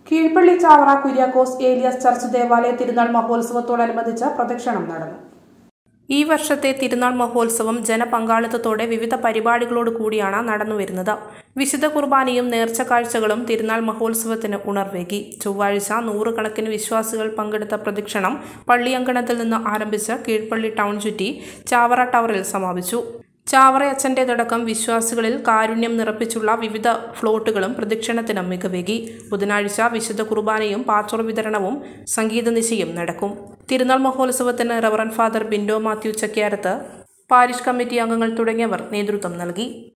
Keezhpally Chavara Kuriakose Elias church ദേവാലയ തിരുനാൾ മഹോത്സവത്തോടനുബന്ധിച്ച് പ്രദക്ഷിണം നടന്നു ഈ വർഷത്തെ തിരുനാൾ മഹോത്സവം ജനപങ്കാളിത്തത്തോടെ വിവിധ പരിപാടികളോട് കൂടിയാണ് നടന്നുവരുന്നത് വിശുദ്ധ കുർബാനയും നേർച്ച കാഴ്ചകളും തിരുനാൾ മഹോത്സവത്തിന് ഉണർവേകി ചൊവ്വാഴ്ച നൂറുകണക്കിന് വിശ്വാസികൾ പങ്കെടുത്ത പ്രദക്ഷിണം പള്ളിയങ്കണത്തിൽ നിന്ന് ആരംഭിച്ച് കീഴ്പള്ളി ടൗൺ ചുറ്റി ചാവറ ടവറിൽ സമാപിച്ചു ചാവറയച്ചൻ്റേതടക്കം വിശ്വാസികളിൽ കാരുണ്യം നിറപ്പിച്ചുള്ള വിവിധ ഫ്ലോട്ടുകളും പ്രദക്ഷിണത്തിന് മികവേകി ബുധനാഴ്ച വിശുദ്ധ കുർബാനയും പാച്ചോർ വിതരണവും സംഗീത നിശയും നടക്കും തിരുനാൾ മഹോത്സവത്തിന് reverend father Bindo Mathew Chakyarath parish committee അംഗങ്ങൾ തുടങ്ങിയവർ നേതൃത്വം നൽകി